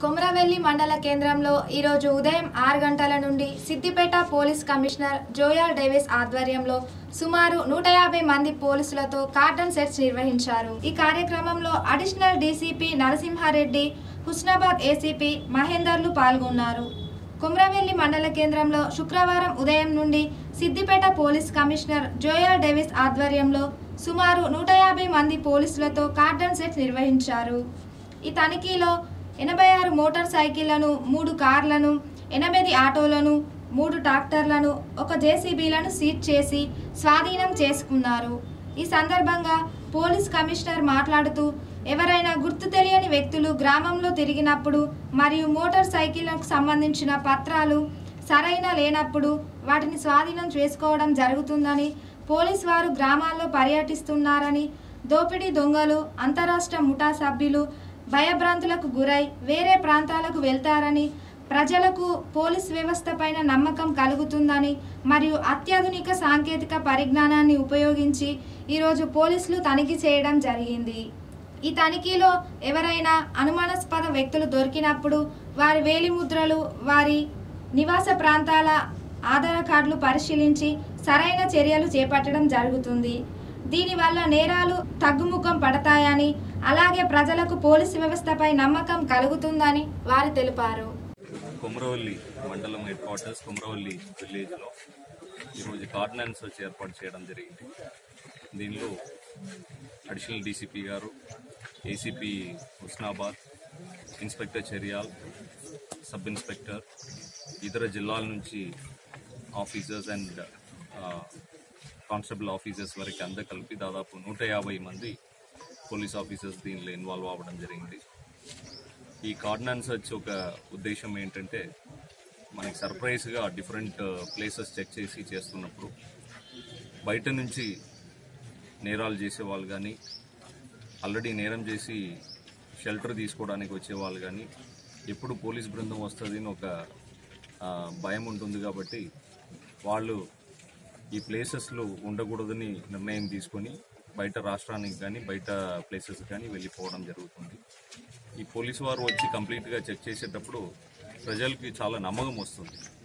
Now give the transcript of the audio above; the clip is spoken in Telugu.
కొమరవెల్లి మండల కేంద్రంలో ఈరోజు ఉదయం ఆరు గంటల నుండి సిద్దిపేట పోలీస్ కమిషనర్ జోయాల్ డేవిస్ ఆధ్వర్యంలో సుమారు నూట యాభై మంది పోలీసులతో కార్డన్ సెర్చ్ నిర్వహించారు ఈ కార్యక్రమంలో additional DCP Narasimha Reddy Husnabad ACP మహేందర్లు పాల్గొన్నారు కొమరవెల్లి మండల కేంద్రంలో శుక్రవారం ఉదయం నుండి సిద్దిపేట పోలీస్ కమిషనర్ జోయాల్ డేవిస్ ఆధ్వర్యంలో సుమారు నూట యాభై మంది పోలీసులతో కార్డన్ సెర్చ్ నిర్వహించారు ఈ తనిఖీలో ఎనభై ఆరు మోటార్ సైకిళ్లను మూడు కార్లను ఎనిమిది ఆటోలను మూడు ట్రాక్టర్లను ఒక జేసీబీలను సీజ్ చేసి స్వాధీనం చేసుకున్నారు ఈ సందర్భంగా పోలీస్ కమిషనర్ మాట్లాడుతూ ఎవరైనా గుర్తు తెలియని వ్యక్తులు గ్రామంలో తిరిగినప్పుడు మరియు మోటార్ సైకిళ్లకు సంబంధించిన పత్రాలు సరైన లేనప్పుడు వాటిని స్వాధీనం చేసుకోవడం జరుగుతుందని పోలీస్ వారు గ్రామాల్లో పర్యటిస్తున్నారని దోపిడీ దొంగలు అంతరాష్ట్ర ముఠా సభ్యులు భయభ్రాంతులకు గురై వేరే ప్రాంతాలకు వెళ్తారని ప్రజలకు పోలీస్ వ్యవస్థ పైన నమ్మకం కలుగుతుందని మరియు అత్యాధునిక సాంకేతిక పరిజ్ఞానాన్ని ఉపయోగించి ఈరోజు పోలీసులు తనిఖీ చేయడం జరిగింది ఈ తనిఖీలో ఎవరైనా అనుమానాస్పద వ్యక్తులు దొరికినప్పుడు వారి వేలిముద్రలు వారి నివాస ప్రాంతాల ఆధార్ కార్డులు పరిశీలించి సరైన చర్యలు చేపట్టడం జరుగుతుంది దీనివల్ల నేరాలు తగ్గుముఖం పడతాయని అలాగే ప్రజలకు పోలీసు వ్యవస్థపై నమ్మకం కలుగుతుందని వారు తెలిపారు కొమరవల్లి మండలం హెడ్ క్వార్టర్స్ కొమరవల్లి విలేజ్లో ఈరోజు కార్డినెన్స్ వచ్చి ఏర్పాటు చేయడం జరిగింది దీనిలో అడిషనల్ డీసీపీ గారు ACP Husnabad inspector Cheriyal sub inspector ఇతర జిల్లాల నుంచి ఆఫీసర్స్ అండ్ కానిస్టేబుల్ ఆఫీసర్స్ వరకు అందరు కలిపి దాదాపు నూట యాభై మంది పోలీస్ ఆఫీసర్స్ దీనిలో ఇన్వాల్వ్ అవ్వడం జరిగింది ఈ కార్డినెన్స్ వచ్చి ఒక ఉద్దేశం ఏంటంటే మనకి సర్ప్రైజ్గా డిఫరెంట్ ప్లేసెస్ చెక్ చేసి చేస్తున్నప్పుడు బయట నుంచి నేరాలు చేసే వాళ్ళు కానీ ఆల్రెడీ నేరం చేసి షెల్టర్ తీసుకోవడానికి వచ్చే వాళ్ళు కానీ ఎప్పుడు పోలీస్ బృందం వస్తుంది అని ఒక ఆ, భయం ఉంటుంది కాబట్టి వాళ్ళు ఈ ప్లేసెస్లో ఉండకూడదని నిర్ణయం తీసుకొని బయట రాష్ట్రానికి కానీ బయట ప్లేసెస్ కానీ వెళ్ళిపోవడం జరుగుతుంది ఈ పోలీసు వారు వచ్చి కంప్లీట్గా చెక్ చేసేటప్పుడు ప్రజలకి చాలా నమ్మకం వస్తుంది